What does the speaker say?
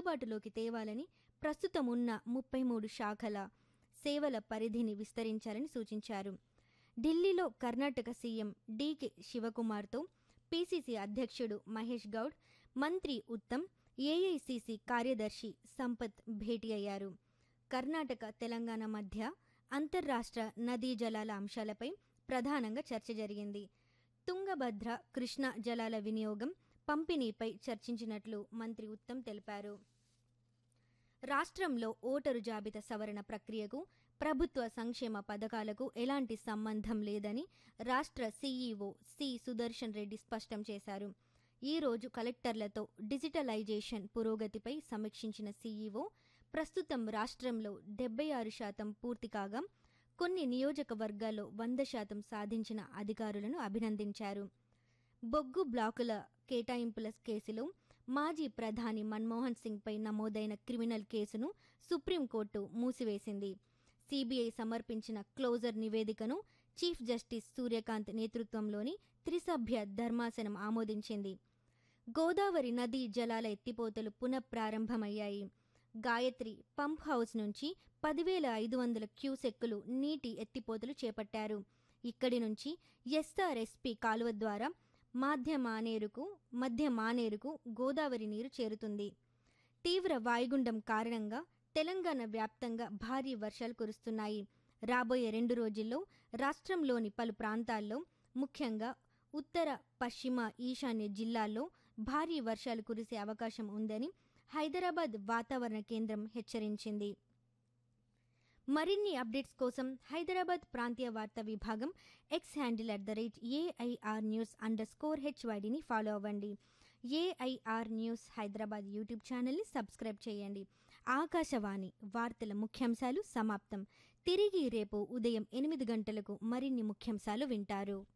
అందుబాటులోకి తేవాలని ప్రస్తుతం ఉన్న ముప్పై మూడు శాఖల సేవల పరిధిని విస్తరించాలని సూచించారు ఢిల్లీలో కర్ణాటక సీఎం డీకే శివకుమార్తో పీసీసీ అధ్యక్షుడు మహేష్ గౌడ్ మంత్రి ఉత్తమ్ ఏఐసీసీ కార్యదర్శి సంపత్ భేటీ అయ్యారు కర్ణాటక తెలంగాణ మధ్య అంతర్రాష్ట్ర నదీ జలాల అంశాలపై ప్రధానంగా చర్చ జరిగింది తుంగభద్ర కృష్ణా జలాల వినియోగం పంపిణీపై చర్చించినట్లు మంత్రి ఉత్తమ్ తెలిపారు రాష్ట్రంలో ఓటరు జాబితా సవరణ ప్రక్రియకు ప్రభుత్వ సంక్షేమ పథకాలకు ఎలాంటి సంబంధం లేదని రాష్ట్ర సీఈఓ సి సుదర్శన్ రెడ్డి స్పష్టం చేశారు ఈ రోజు కలెక్టర్లతో డిజిటలైజేషన్ పురోగతిపై సమీక్షించిన సీఈఓ ప్రస్తుతం రాష్ట్రంలో డెబ్బై ఆరు శాతం పూర్తి కాగా కొన్ని నియోజకవర్గాల్లో వంద శాతం సాధించిన అధికారులను అభినందించారు బొగ్గు బ్లాకుల కేటాయింపుల కేసులో మాజీ ప్రధాని మన్మోహన్ సింగ్పై నమోదైన క్రిమినల్ కేసును సుప్రీంకోర్టు మూసివేసింది సీబీఐ సమర్పించిన క్లోజర్ నివేదికను చీఫ్ జస్టిస్ సూర్యకాంత్ నేతృత్వంలోని త్రిసభ్య ధర్మాసనం ఆమోదించింది గోదావరి నదీ జలాల ఎత్తిపోతలు పునఃప్రారంభమయ్యాయి గాయత్రి పంప్ హౌస్ నుంచి పదివేల ఐదు వందల క్యూసెక్కులు నీటి ఎత్తిపోతలు చేపట్టారు ఇక్కడి నుంచి ఎస్ఆర్ఎస్పి కాలువ ద్వారా మాధ్య మానేరుకు మధ్య మానేరుకు గోదావరి నీరు చేరుతుంది తీవ్ర వాయుగుండం కారణంగా తెలంగాణ వ్యాప్తంగా భారీ వర్షాలు కురుస్తున్నాయి రాబోయే రెండు రోజుల్లో రాష్ట్రంలోని పలు ప్రాంతాల్లో ముఖ్యంగా ఉత్తర పశ్చిమ ఈశాన్య జిల్లాల్లో భారీ వర్షాలు కురిసే అవకాశం ఉందని హైదరాబాద్ వాతావరణ కేంద్రం హెచ్చరించింది మరిన్ని అప్డేట్స్ కోసం హైదరాబాద్ ప్రాంతీయ వార్తా విభాగం X handle at the rate AIR news underscore హెచ్వైడిని ఫాలో అవ్వండి ఏఐఆర్ న్యూస్ హైదరాబాద్ యూట్యూబ్ ఛానల్ని సబ్స్క్రైబ్ చేయండి ఆకాశవాణి వార్తల ముఖ్యాంశాలు సమాప్తం తిరిగి రేపు ఉదయం ఎనిమిది గంటలకు మరిన్ని ముఖ్యాంశాలు వింటారు